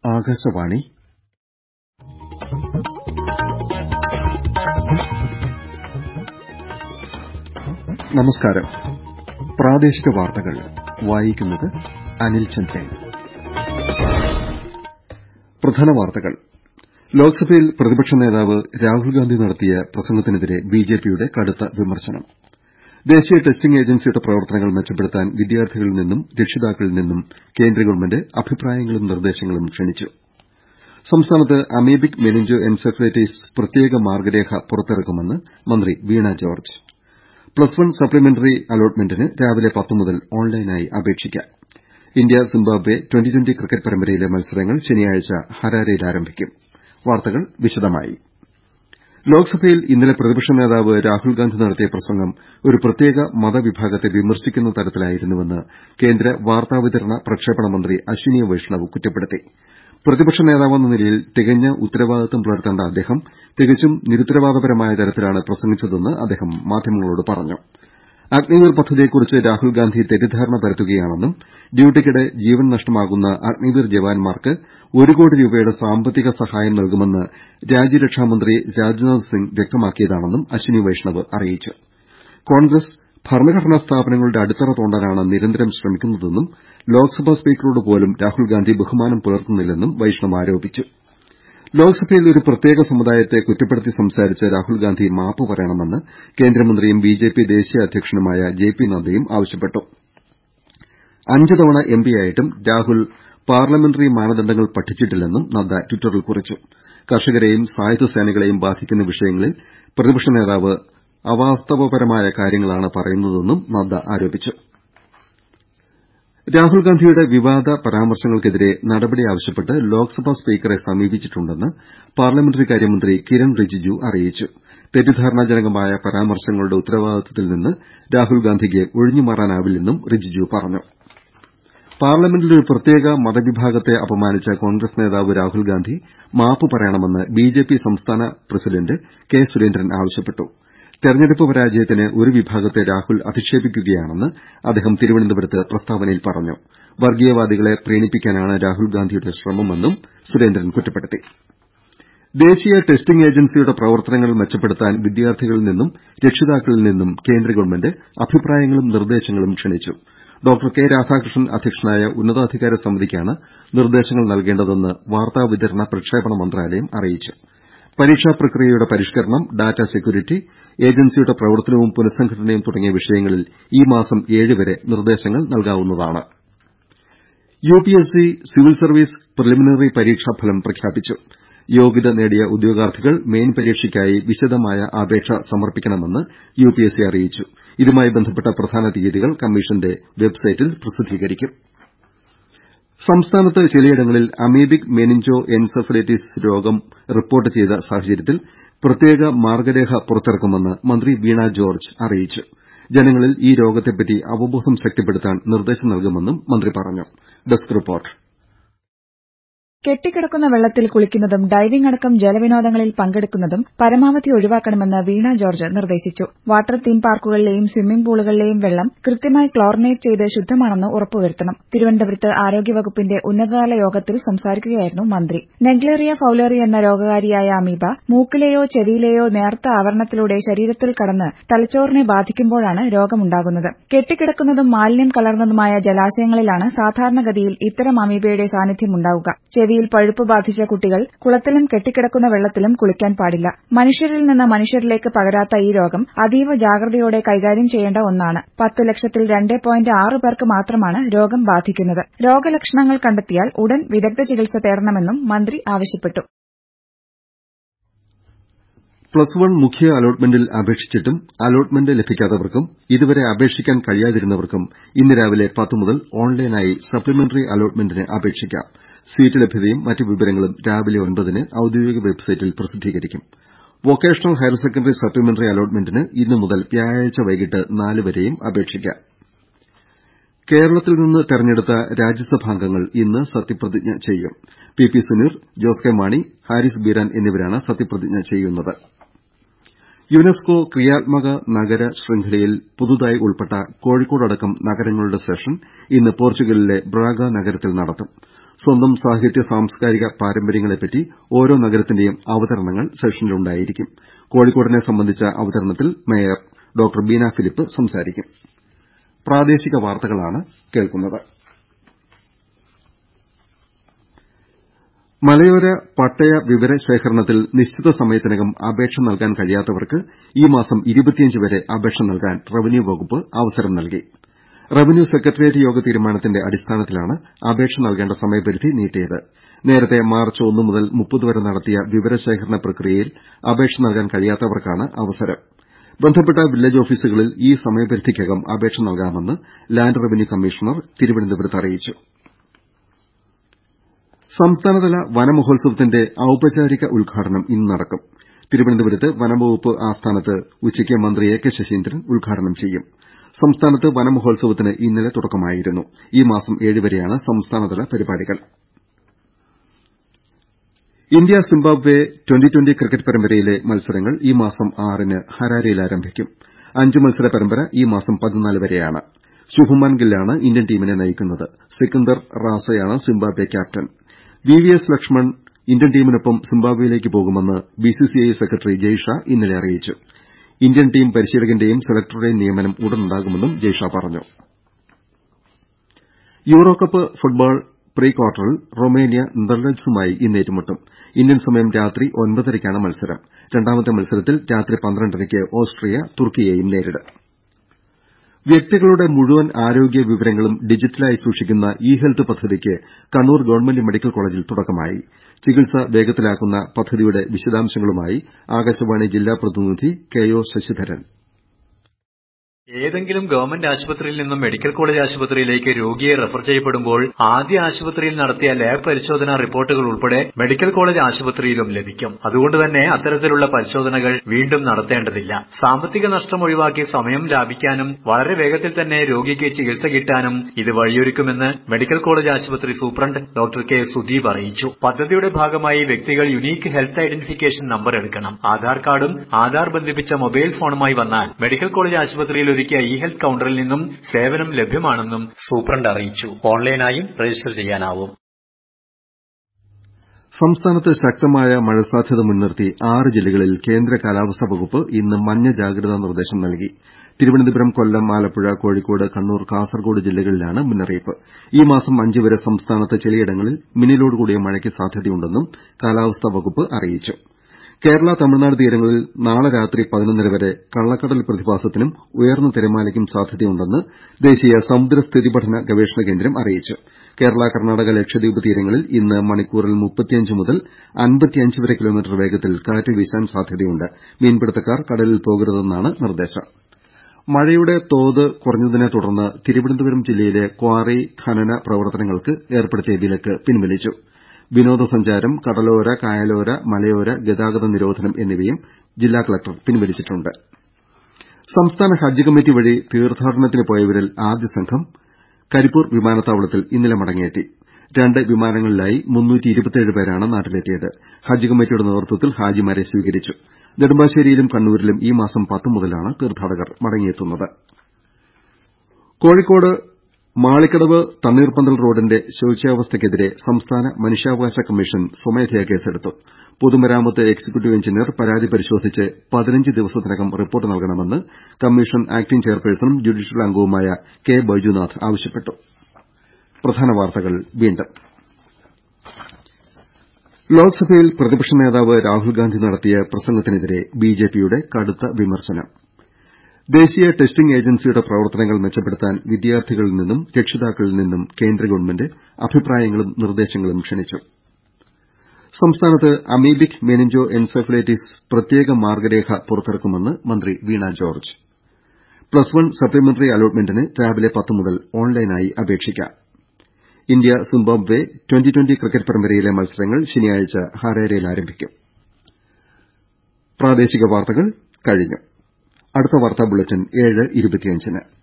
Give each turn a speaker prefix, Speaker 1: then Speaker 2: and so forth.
Speaker 1: ആകാശവാണി നമസ്കാരം പ്രാദേശിക വാർത്തകൾ വായിക്കുന്നത് അനിൽ ചന്ദ്രൻ പ്രധാന വാർത്തകൾ ലോക്സഭയിൽ പ്രതിപക്ഷ നേതാവ് രാഹുൽ ഗാന്ധി നടത്തിയ പ്രസംഗത്തിനെതിരെ ബിജെപിയുടെ കടുത്ത വിമർശനം ദേശീയ ടെസ്റ്റിംഗ് ഏജൻസിയുടെ പ്രവർത്തനങ്ങൾ മെച്ചപ്പെടുത്താൻ വിദ്യാർത്ഥികളിൽ നിന്നും രക്ഷിതാക്കളിൽ നിന്നും കേന്ദ്ര ഗവൺമെന്റ് അഭിപ്രായങ്ങളും നിർദ്ദേശങ്ങളും ക്ഷണിച്ചു സംസ്ഥാനത്ത് അമീബിക് മെനിഞ്ചോ എൻസെഫലൈറ്റിസ് പ്രത്യേക മാർഗ്ഗരേഖ പുറത്തിറക്കുമെന്ന് മന്ത്രി Veena George plus one supplementary അലോട്ട്മെന്റിന് രാവിലെ പത്ത് മുതൽ ഓൺലൈനായി അപേക്ഷിക്കാം India Zimbabwe twenty twenty cricket പരമ്പരയിലെ മത്സരങ്ങൾ ശനിയാഴ്ച ഹരാരെയിൽ ആരംഭിക്കും വാർത്തകൾ വിശദമായി ലോക്സഭയിൽ ഇന്നലെ പ്രതിപക്ഷ നേതാവ് രാഹുൽ ഗാന്ധി നടത്തിയ പ്രസംഗം ഒരു പ്രത്യേക മതവിഭാഗത്തെ വിമർശിക്കുന്ന തരത്തിലായിരുന്നുവെന്ന് കേന്ദ്ര വാർത്താവിതരണ പ്രക്ഷേപണ മന്ത്രി അശ്വിനി വൈഷ്ണവ് കുറ്റപ്പെടുത്തി പ്രതിപക്ഷ നേതാവെന്ന നിലയിൽ തികഞ്ഞ ഉത്തരവാദിത്വം പുലർത്തേണ്ട അദ്ദേഹം തികച്ചും നിരുത്തരവാദപരമായ തരത്തിലാണ് പ്രസംഗിച്ചതെന്ന് അദ്ദേഹം മാധ്യമങ്ങളോട് പറഞ്ഞു അഗ്നിവീർ പദ്ധതിയെക്കുറിച്ച് രാഹുൽ ഗാന്ധി തെറ്റിദ്ധാരണ പരത്തുകയാണെന്നും ഡ്യൂട്ടിക്കിടെ ജീവൻ നഷ്ടമാകുന്ന അഗ്നിവീർ ജവാന്മാർക്ക് ഒരു കോടി രൂപയുടെ സാമ്പത്തിക സഹായം നൽകുമെന്ന് രാജ്യരക്ഷാമന്ത്രി രാജ്നാഥ് സിംഗ് വ്യക്തമാക്കിയതാണെന്നും അശ്വിനി വൈഷ്ണവ് അറിയിച്ചു കോൺഗ്രസ് ഭരണഘടനാ സ്ഥാപനങ്ങളുടെ അടിത്തറ തോണ്ടാനാണ് നിരന്തരം ശ്രമിക്കുന്നതെന്നും ലോക്സഭാ സ്പീക്കറോട് പോലും രാഹുൽ ഗാന്ധി ബഹുമാനം പുലർത്തുന്നില്ലെന്നും വൈഷ്ണവ് ആരോപിച്ചു ലോക്സഭയിൽ ഒരു പ്രത്യേക സമുദായത്തെ കുറ്റപ്പെടുത്തി സംസാരിച്ച രാഹുൽ ഗാന്ധി മാപ്പ് പറയണമെന്ന് കേന്ദ്രമന്ത്രിയും ബിജെപി ദേശീയ അധ്യക്ഷനുമായ ജെ പി നദ്ദയും ആവശ്യപ്പെട്ടു അഞ്ച് തവണ എംപിയായിട്ടും രാഹുൽ പാർലമെന്ററി മാനദണ്ഡങ്ങൾ പഠിച്ചിട്ടില്ലെന്നും നദ്ദ ട്വിറ്ററിൽ കുറിച്ചു കർഷകരെയും സായുധ സേനകളെയും ബാധിക്കുന്ന വിഷയങ്ങളിൽ പ്രതിപക്ഷ നേതാവ് അവാസ്തവപരമായ കാര്യങ്ങളാണ് പറയുന്നതെന്നും നദ്ദ ആരോപിച്ചു രാഹുൽ ഗാന്ധിയുടെ വിവാദ പരാമർശങ്ങൾക്കെതിരെ നടപടി ആവശ്യപ്പെട്ട് ലോക്സഭാ സ്പീക്കറെ സമീപിച്ചിട്ടുണ്ടെന്ന് പാർലമെന്ററി കാര്യമന്ത്രി കിരൺ റിജിജു അറിയിച്ചു തെറ്റിദ്ധാരണാജനകമായ പരാമർശങ്ങളുടെ ഉത്തരവാദിത്വത്തിൽ നിന്ന് രാഹുൽ ഗാന്ധിക്ക് ഒഴിഞ്ഞുമാറാനാവില്ലെന്നും റിജിജു പറഞ്ഞു പാർലമെന്റിൽ ഒരു പ്രത്യേക മതവിഭാഗത്തെ അപമാനിച്ച കോൺഗ്രസ് നേതാവ് രാഹുൽ ഗാന്ധി മാപ്പ് പറയണമെന്ന് ബിജെപി സംസ്ഥാന പ്രസിഡന്റ് കെ സുരേന്ദ്രൻ ആവശ്യപ്പെട്ടു തെരഞ്ഞെടുപ്പ് പരാജയത്തിന് ഒരു വിഭാഗത്തെ രാഹുൽ അധിക്ഷേപിക്കുകയാണെന്ന് അദ്ദേഹം തിരുവനന്തപുരത്ത് പ്രസ്താവനയിൽ പറഞ്ഞു വർഗ്ഗീയവാദികളെ പ്രീണിപ്പിക്കാനാണ് രാഹുൽ ഗാന്ധിയുടെ ശ്രമമെന്നും സുരേന്ദ്രൻ കുറ്റപ്പെടുത്തി ദേശീയ ടെസ്റ്റിംഗ് ഏജൻസിയുടെ പ്രവർത്തനങ്ങൾ മെച്ചപ്പെടുത്താൻ വിദ്യാർത്ഥികളിൽ നിന്നും രക്ഷിതാക്കളിൽ നിന്നും കേന്ദ്ര ഗവൺമെന്റ് അഭിപ്രായങ്ങളും നിർദ്ദേശങ്ങളും ക്ഷണിച്ചു ഡോ കെ രാധാകൃഷ്ണൻ അധ്യക്ഷനായ ഉന്നതാധികാര സമിതിക്കാണ് നിർദ്ദേശങ്ങൾ നൽകേണ്ടതെന്ന് വാർത്താവിതരണ പ്രക്ഷേപണ മന്ത്രാലയം അറിയിച്ചു പരീക്ഷാ പ്രക്രിയയുടെ പരിഷ്കരണം ഡാറ്റാ സെക്യൂരിറ്റി ഏജൻസിയുടെ പ്രവർത്തനവും പുനഃസംഘടനയും തുടങ്ങിയ വിഷയങ്ങളിൽ ഈ മാസം ഏഴ് വരെ നിർദ്ദേശങ്ങൾ നൽകാവുന്നതാണ് യുപിഎസ്സി സിവിൽ സർവീസ് പ്രിലിമിനറി പരീക്ഷാഫലം പ്രഖ്യാപിച്ചു യോഗ്യത നേടിയ ഉദ്യോഗാർത്ഥികൾ മെയിൻ പരീക്ഷയ്ക്കായി വിശദമായ അപേക്ഷ സമർപ്പിക്കണമെന്ന് യുപിഎസ്സി അറിയിച്ചു ഇതുമായി ബന്ധപ്പെട്ട പ്രധാന തീയതികൾ കമ്മീഷന്റെ വെബ്സൈറ്റിൽ പ്രസിദ്ധീകരിക്കും സംസ്ഥാനത്ത് ചിലയിടങ്ങളിൽ അമീബിക് മെനിഞ്ചോ എൻസെഫലൈറ്റിസ് രോഗം റിപ്പോർട്ട് ചെയ്ത സാഹചര്യത്തിൽ പ്രത്യേക മാർഗ്ഗരേഖ പുറത്തിറക്കുമെന്ന് മന്ത്രി വീണ ജോർജ് അറിയിച്ചു ജനങ്ങളിൽ ഈ രോഗത്തെപ്പറ്റി അവബോധം ശക്തിപ്പെടുത്താൻ നിർദ്ദേശം നൽകുമെന്നും മന്ത്രി പറഞ്ഞു ഡെസ്ക് റിപ്പോർട്ട്
Speaker 2: കെട്ടിക്കിടക്കുന്ന വെള്ളത്തിൽ കുളിക്കുന്നതും ഡൈവിംഗ് അടക്കം ജലവിനോദങ്ങളിൽ പങ്കെടുക്കുന്നതും പരമാവധി ഒഴിവാക്കണമെന്ന് വീണ ജോർജ് നിർദ്ദേശിച്ചു വാട്ടർ തീം പാർക്കുകളിലെയും സ്വിമ്മിംഗ് പൂളുകളിലെയും വെള്ളം കൃത്യമായി ക്ലോറിനേറ്റ് ചെയ്ത് ശുദ്ധമാണെന്ന് ഉറപ്പുവരുത്തണം തിരുവനന്തപുരത്ത് ആരോഗ്യവകുപ്പിന്റെ ഉന്നതതല യോഗത്തിൽ സംസാരിക്കുകയായിരുന്നു മന്ത്രി നെഗ്ലേറിയ ഫൌലേറി എന്ന രോഗകാരിയായ അമീബ മൂക്കിലെയോ ചെവിയിലെയോ നേർത്ത ആവരണത്തിലൂടെ ശരീരത്തിൽ കടന്ന് തലച്ചോറിനെ ബാധിക്കുമ്പോഴാണ് രോഗമുണ്ടാകുന്നത് കെട്ടിക്കിടക്കുന്നതും മാലിന്യം കലർന്നതുമായ ജലാശയങ്ങളിലാണ് സാധാരണഗതിയിൽ ഇത്തരം അമീബയുടെ സാന്നിധ്യമുണ്ടാവുക ചെവിയിൽ പഴുപ്പ് ബാധിച്ച കുട്ടികൾ കുളത്തിലും കെട്ടിക്കിടക്കുന്ന വെള്ളത്തിലും കുളിക്കാൻ പാടില്ല മനുഷ്യരിൽ നിന്ന് മനുഷ്യരിലേക്ക് പകരാത്ത ഈ രോഗം അതീവ ജാഗ്രതയോടെ കൈകാര്യം ചെയ്യേണ്ട ഒന്നാണ് പത്ത് ലക്ഷത്തിൽ രണ്ട് പോയിന്റ് ആറ് പേർക്ക് മാത്രമാണ് രോഗം ബാധിക്കുന്നത് രോഗലക്ഷണങ്ങൾ കണ്ടെത്തിയാൽ ഉടൻ വിദഗ്ധ ചികിത്സ തേടണമെന്നും മന്ത്രി ആവശ്യപ്പെട്ടു
Speaker 1: പ്ലസ് വൺ മുഖ്യ അലോട്ട്മെന്റിൽ അപേക്ഷിച്ചിട്ടും അലോട്ട്മെന്റ് ലഭിക്കാത്തവർക്കും ഇതുവരെ അപേക്ഷിക്കാൻ കഴിയാതിരുന്നവർക്കും ഇന്ന് രാവിലെ പത്ത് മുതൽ ഓൺലൈനായി സപ്ലിമെന്ററി അലോട്ട്മെന്റിന് അപേക്ഷിക്കാം സീറ്റ് ലഭ്യതയും മറ്റ് വിവരങ്ങളും രാവിലെ ഒൻപതിന് ഔദ്യോഗിക വെബ്സൈറ്റിൽ പ്രസിദ്ധീകരിക്കും വൊക്കേഷണൽ ഹയർ സെക്കൻഡറി സപ്ലിമെന്ററി അലോട്ട്മെന്റിന് ഇന്നു മുതൽ വ്യാഴാഴ്ച വൈകിട്ട് നാല് വരെയും അപേക്ഷിക്കാം കേരളത്തിൽ നിന്ന് തെരഞ്ഞെടുത്ത രാജ്യസഭാംഗങ്ങൾ ഇന്ന് സത്യപ്രതിജ്ഞ ചെയ്യും P P Suneer Jose K Mani Haris Beeran എന്നിവരാണ് സത്യപ്രതിജ്ഞ ചെയ്യുന്നത് യുനെസ്കോ ക്രിയാത്മക നഗര ശൃംഖലയിൽ പുതുതായി ഉൾപ്പെട്ട കോഴിക്കോടടക്കം നഗരങ്ങളുടെ സെഷൻ ഇന്ന് പോർച്ചുഗലിലെ ബ്രാഗ നഗരത്തിൽ നടത്തും സ്വന്തം സാഹിത്യ സാംസ്കാരിക പാരമ്പര്യങ്ങളെപ്പറ്റി ഓരോ നഗരത്തിന്റെയും അവതരണങ്ങൾ സെഷനിലുണ്ടായിരിക്കും കോഴിക്കോടിനെ സംബന്ധിച്ച അവതരണത്തിൽ മേയർ ഡോക്ടർ ബീന ഫിലിപ്പ് സംസാരിക്കും പ്രാദേശിക വാർത്തകളാണ് കേൾക്കുന്നത് മലയോര പട്ടയ വിവര ശേഖരണത്തിൽ നിശ്ചിത സമയത്തിനകം അപേക്ഷ നൽകാൻ കഴിയാത്തവർക്ക് ഈ മാസം വരെ അപേക്ഷ നൽകാൻ റവന്യൂ വകുപ്പ് അവസരം നൽകി റവന്യൂ സെക്രട്ടേറിയറ്റ് യോഗ തീരുമാനത്തിന്റെ അടിസ്ഥാനത്തിലാണ് അപേക്ഷ നൽകേണ്ട സമയപരിധി നീട്ടിയത് നേരത്തെ മാർച്ച് ഒന്ന് മുതൽ മുപ്പത് വരെ നടത്തിയ വിവരശേഖരണ പ്രക്രിയയിൽ അപേക്ഷ നൽകാൻ കഴിയാത്തവർക്കാണ് അവസരം ബന്ധപ്പെട്ട വില്ലേജ് ഓഫീസുകളിൽ ഈ സമയപരിധിക്കകം അപേക്ഷ നൽകാമെന്ന് ലാൻഡ് റവന്യൂ കമ്മീഷണർ തിരുവനന്തപുരത്ത് അറിയിച്ചു സംസ്ഥാനതല വനമഹോത്സവത്തിന്റെ ഔപചാരിക ഉദ്ഘാടനം ഇന്ന് നടക്കും തിരുവനന്തപുരത്ത് വനംവകുപ്പ് ആസ്ഥാനത്ത് ഉച്ചയ്ക്ക് മന്ത്രി എ കെ ശശീന്ദ്രൻ ഉദ്ഘാടനം ചെയ്യും സംസ്ഥാനത്ത് വനമഹോത്സവത്തിന് ഇന്നലെ തുടക്കമായിരുന്നു ഈ മാസം ഏഴ് വരെയാണ് സംസ്ഥാനതല പരിപാടികൾ India Zimbabwe twenty twenty cricket പരമ്പരയിലെ മത്സരങ്ങൾ ഈ മാസം ആറിന് ഹരാരെയിൽ ആരംഭിക്കും അഞ്ച് മത്സര പരമ്പര ഈ മാസം പതിനാല് വരെയാണ് ശുഭ്മാൻ ഗില്ലാണ് ഇന്ത്യൻ ടീമിനെ നയിക്കുന്നത് സിക്കന്ദർ റാസയാണ് Zimbabwe captain V V S Laxman Indian ടീമിനൊപ്പം സിംബാബ്വെയിലേക്ക് പോകുമെന്ന് ബിസിസിഐ സെക്രട്ടറി ജയ്ഷാ ഇന്നലെ അറിയിച്ചു ഇന്ത്യൻ ടീം പരിശീലകന്റെയും സെലക്ടറുടെയും നിയമനം ഉടനുണ്ടാകുമെന്നും ജയ്ഷാ പറഞ്ഞു യൂറോകപ്പ് ഫുട്ബോൾ പ്രീ ക്വാർട്ടറിൽ റൊമേനിയ നെതർലൻഡ്സുമായി ഇന്ന് ഏറ്റുമുട്ടും ഇന്ത്യൻ സമയം രാത്രി ഒൻപതരയ്ക്കാണ് മത്സരം രണ്ടാമത്തെ മത്സരത്തിൽ രാത്രി പന്ത്രണ്ടരയ്ക്ക് ഓസ്ട്രിയ തുർക്കിയെയും നേരിടും വ്യക്തികളുടെ മുഴുവൻ ആരോഗ്യ വിവരങ്ങളും ഡിജിറ്റലായി സൂക്ഷിക്കുന്ന ഇ ഹെൽത്ത് പദ്ധതിക്ക് കണ്ണൂർ ഗവൺമെന്റ് മെഡിക്കൽ കോളേജിൽ തുടക്കമായി ചികിത്സ വേഗത്തിലാക്കുന്ന പദ്ധതിയുടെ വിശദാംശങ്ങളുമായി ആകാശവാണി ജില്ലാ പ്രതിനിധി കെ ഒ ശശിധരൻ
Speaker 3: ഏതെങ്കിലും ഗവൺമെന്റ് ആശുപത്രിയിൽ നിന്നും മെഡിക്കൽ കോളേജ് ആശുപത്രിയിലേക്ക് രോഗിയെ റഫർ ചെയ്യപ്പെടുമ്പോൾ ആദ്യ ആശുപത്രിയിൽ നടത്തിയ ലാബ് പരിശോധനാ റിപ്പോർട്ടുകൾ ഉൾപ്പെടെ മെഡിക്കൽ കോളേജ് ആശുപത്രിയിലും ലഭിക്കും അതുകൊണ്ട് തന്നെ അത്തരത്തിലുള്ള പരിശോധനകൾ വീണ്ടും നടത്തേണ്ടതില്ല സാമ്പത്തിക നഷ്ടം ഒഴിവാക്കി സമയം ലാഭിക്കാനും വളരെ വേഗത്തിൽ തന്നെ രോഗിക്ക് ചികിത്സ കിട്ടാനും ഇത് വഴിയൊരുക്കുമെന്ന് മെഡിക്കൽ കോളേജ് ആശുപത്രി സൂപ്രണ്ട് ഡോക്ടർ കെ സുദീപ് അറിയിച്ചു പദ്ധതിയുടെ ഭാഗമായി വ്യക്തികൾ യുണീക്ക് ഹെൽത്ത് ഐഡന്റിഫിക്കേഷൻ നമ്പർ എടുക്കണം ആധാർ കാർഡും ആധാർ ബന്ധിപ്പിച്ച മൊബൈൽ ഫോണുമായി വന്നാൽ മെഡിക്കൽ കോളേജ് ആശുപത്രിയിൽ ഒരുക്കിയ ഇ ഹെൽത്ത് കൌണ്ടറിൽ നിന്നും സേവനം ലഭ്യമാണെന്നും സൂപ്രണ്ട് അറിയിച്ചു ഓൺലൈനായും രജിസ്റ്റർ ചെയ്യാനാവും
Speaker 1: സംസ്ഥാനത്ത് ശക്തമായ മഴ സാധ്യത മുൻനിർത്തി ആറ് ജില്ലകളിൽ കേന്ദ്ര കാലാവസ്ഥാ വകുപ്പ് ഇന്ന് മഞ്ഞ ജാഗ്രതാ നിർദ്ദേശം നൽകി തിരുവനന്തപുരം കൊല്ലം ആലപ്പുഴ കോഴിക്കോട് കണ്ണൂർ കാസർകോട് ജില്ലകളിലാണ് മുന്നറിയിപ്പ് ഈ മാസം അഞ്ച് വരെ സംസ്ഥാനത്ത് ചിലയിടങ്ങളിൽ മിന്നലോടുകൂടിയ മഴയ്ക്ക് സാധ്യതയുണ്ടെന്നും കാലാവസ്ഥാ വകുപ്പ് അറിയിച്ചു കേരള തമിഴ്നാട് തീരങ്ങളിൽ നാളെ രാത്രി പതിനൊന്നര വരെ കള്ളക്കടൽ പ്രതിഭാസത്തിനും ഉയർന്ന തിരമാലയ്ക്കും സാധ്യതയുണ്ടെന്ന് ദേശീയ സമുദ്ര സ്ഥിതിപഠന ഗവേഷണ കേന്ദ്രം അറിയിച്ചു കേരള കർണാടക ലക്ഷദ്വീപ് തീരങ്ങളിൽ ഇന്ന് മണിക്കൂറിൽ മുതൽ വരെ കിലോമീറ്റർ വേഗത്തിൽ കാറ്റ് വീശാൻ സാധ്യതയുണ്ട് മീൻപിടുത്തക്കാർ കടലിൽ പോകരുതെന്നാണ് നിർദ്ദേശം മഴയുടെ തോത് കുറഞ്ഞതിനെ തുടർന്ന് തിരുവനന്തപുരം ജില്ലയിലെ ക്വാറി ഖനന പ്രവർത്തനങ്ങൾക്ക് ഏർപ്പെടുത്തിയ വിലക്ക് പിൻവലിച്ചു വിനോദസഞ്ചാരം കടലോര കായലോര മലയോര ഗതാഗത നിരോധനം എന്നിവയും ജില്ലാ കലക്ടർ പിൻവലിച്ചിട്ടുണ്ട് സംസ്ഥാന ഹജ്ജ് കമ്മിറ്റി വഴി തീർത്ഥാടനത്തിന് പോയവരിൽ ആദ്യ സംഘം കരിപ്പൂർ വിമാനത്താവളത്തിൽ ഇന്നലെ മടങ്ങിയെത്തി രണ്ട് വിമാനങ്ങളിലായി പേരാണ് നാട്ടിലെത്തിയത് ഹജ്ജ് കമ്മിറ്റിയുടെ നേതൃത്വത്തിൽ ഹാജിമാരെ സ്വീകരിച്ചു നെടുമ്പാശ്ശേരിയിലും കണ്ണൂരിലും ഈ മാസം പത്ത് മുതലാണ് തീർത്ഥാടകർ മടങ്ങിയെത്തുന്നത് കോഴിക്കോട് മാളിക്കടവ് തണ്ണീർപ്പന്തൽ റോഡിന്റെ ശോച്യാവസ്ഥയ്ക്കെതിരെ സംസ്ഥാന മനുഷ്യാവകാശ കമ്മീഷൻ സ്വമേധയാ കേസെടുത്തു പൊതുമരാമത്ത് എക്സിക്യൂട്ടീവ് എഞ്ചിനീയർ പരാതി പരിശോധിച്ച് പതിനഞ്ച് ദിവസത്തിനകം റിപ്പോർട്ട് നൽകണമെന്ന് കമ്മീഷൻ ആക്ടിംഗ് ചെയർപേഴ്സണും ജുഡീഷ്യൽ അംഗവുമായ കെ ബൈജുനാഥ് ആവശ്യപ്പെട്ടു ലോക്സഭയിൽ പ്രതിപക്ഷ നേതാവ് രാഹുൽഗാന്ധി നടത്തിയ പ്രസംഗത്തിനെതിരെ ബിജെപിയുടെ കടുത്ത വിമർശനം ദേശീയ ടെസ്റ്റിംഗ് ഏജൻസിയുടെ പ്രവർത്തനങ്ങൾ മെച്ചപ്പെടുത്താൻ വിദ്യാർത്ഥികളിൽ നിന്നും രക്ഷിതാക്കളിൽ നിന്നും കേന്ദ്ര ഗവൺമെന്റ് അഭിപ്രായങ്ങളും നിർദ്ദേശങ്ങളും ക്ഷണിച്ചു സംസ്ഥാനത്ത് അമീബിക് മെനിഞ്ചോ എൻസെഫലൈറ്റിസ് പ്രത്യേക മാർഗ്ഗരേഖ പുറത്തിറക്കുമെന്ന് മന്ത്രി Veena George plus one supplementary അലോട്ട്മെന്റിന് രാവിലെ പത്ത് മുതൽ ഓൺലൈനായി അപേക്ഷിക്കാം India Zimbabwe twenty twenty cricket പരമ്പരയിലെ മത്സരങ്ങൾ ശനിയാഴ്ച ഹരാരെയിൽ ആരംഭിക്കും അടുത്ത വാർത്താ ബുള്ളറ്റിൻ ഏഴ് ഇരുപത്തിയഞ്ചിന്